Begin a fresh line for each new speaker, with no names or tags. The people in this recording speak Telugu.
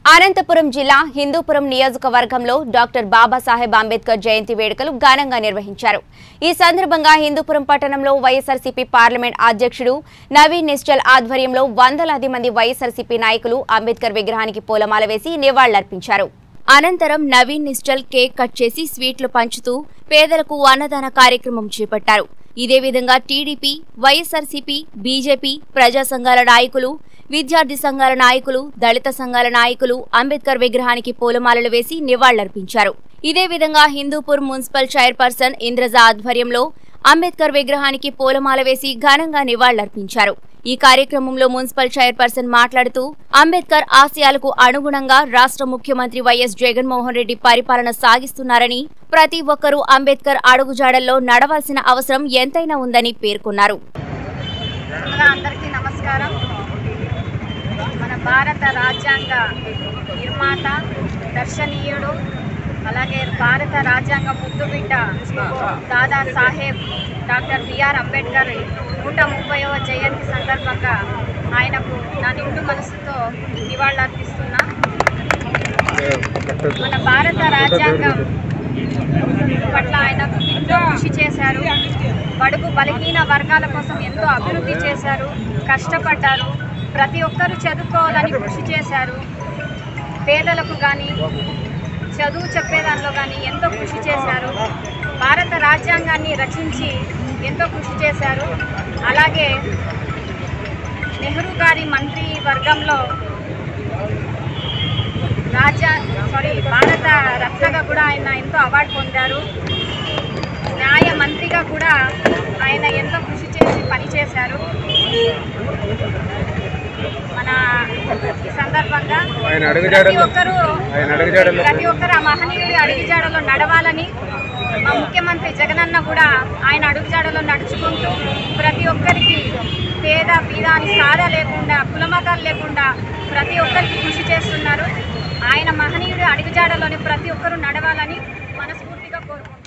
అనంతపురం జిల్లా హిందూపురం నియోజకవర్గంలో డాక్టర్ బాబాసాహెబ్ అంబేద్కర్ జయంతి వేడుకలు ఘనంగా నిర్వహించారు ఈ సందర్భంగా హిందూపురం పట్టణంలో వైఎస్ఆర్సీపీ పార్లమెంట్ అధ్యక్షుడు నవీన్ నిశ్చల్ ఆధ్వర్యంలో వందలాది మంది వైఎస్ఆర్సీపీ నాయకులు అంబేద్కర్ విగ్రహానికి పూలమాల వేసి నివాళులర్పించారు అనంతరం నవీన్ నిశ్చల్ కేక్ కట్ చేసి స్వీట్లు పంచుతూ పేదలకు అన్నదాన కార్యక్రమం చేపట్టారు ఇదే విధంగా టీడీపీ వైఎస్ఆర్సీపీ బీజేపీ ప్రజా సంఘాల నాయకులు విద్యార్థి సంఘాల నాయకులు దళిత సంఘాల నాయకులు అంబేద్కర్ విగ్రహానికి పూలమాలలు వేసి నివాళులర్పించారు ఇదే విధంగా హిందూపూర్ మున్సిపల్ చైర్పర్సన్ ఇంద్రజ ఆధ్వర్యంలో అంబేద్కర్ విగ్రహానికి పూలమాల వేసి ఘనంగా నివాళులర్పించారు ఈ కార్యక్రమంలో మున్సిపల్ చైర్పర్సన్ మాట్లాడుతూ అంబేద్కర్ ఆశయాలకు అనుగుణంగా రాష్ట్ర ముఖ్యమంత్రి వైఎస్ జగన్మోహన్ రెడ్డి పరిపాలన సాగిస్తున్నారని ప్రతి ఒక్కరూ అంబేద్కర్ అడుగుజాడల్లో నడవాల్సిన అవసరం ఎంతైనా ఉందని పేర్కొన్నారు
ముందుగా అందరికీ నమస్కారం మన భారత రాజ్యాంగ నిర్మాత దర్శనీయుడు అలాగే భారత రాజ్యాంగ ముద్దుబిడ్డ దాదా సాహెబ్ డాక్టర్ బిఆర్ అంబేద్కర్ నూట ముప్పైవ జయంతి సందర్భంగా ఆయనకు నా నిండు మనసుతో నివాళులర్పిస్తున్నా మన భారత రాజ్యాంగం పట్ల ఆయన ఎంతో కృషి చేశారు బడుగు బలహీన వర్గాల కోసం ఎంతో అభివృద్ధి చేశారు కష్టపడ్డారు ప్రతి ఒక్కరూ చదువుకోవాలని కృషి చేశారు పేదలకు కానీ చదువు చెప్పేదానిలో కానీ ఎంతో కృషి చేశారు భారత రాజ్యాంగాన్ని రచించి ఎంతో కృషి చేశారు అలాగే నెహ్రూ గారి మంత్రి వర్గంలో రాజా సారీ భారత రత్నగా కూడా ఆయన ఎంతో అవార్డు పొందారు న్యాయ మంత్రిగా కూడా ఆయన ఎంతో కృషి చేసి పనిచేశారు మన ఈ సందర్భంగా
ఆయన
ప్రతి
అడుగుజాడల్లో
ఒక్కరూ
ఆయన అడుగుజాడల్లో
ప్రతి ఒక్కరు ఆ మహనీయుడి అడుగుజాడలో నడవాలని మా ముఖ్యమంత్రి జగనన్న కూడా ఆయన అడుగుజాడలో నడుచుకుంటూ ప్రతి ఒక్కరికి పేద పీద అని సారా లేకుండా కులమతాలు లేకుండా ప్రతి ఒక్కరికి కృషి చేస్తున్నారు ఆయన మహనీయుడి అడుగుజాడలోని ప్రతి ఒక్కరూ నడవాలని మనస్ఫూర్తిగా కోరుకుంటున్నాను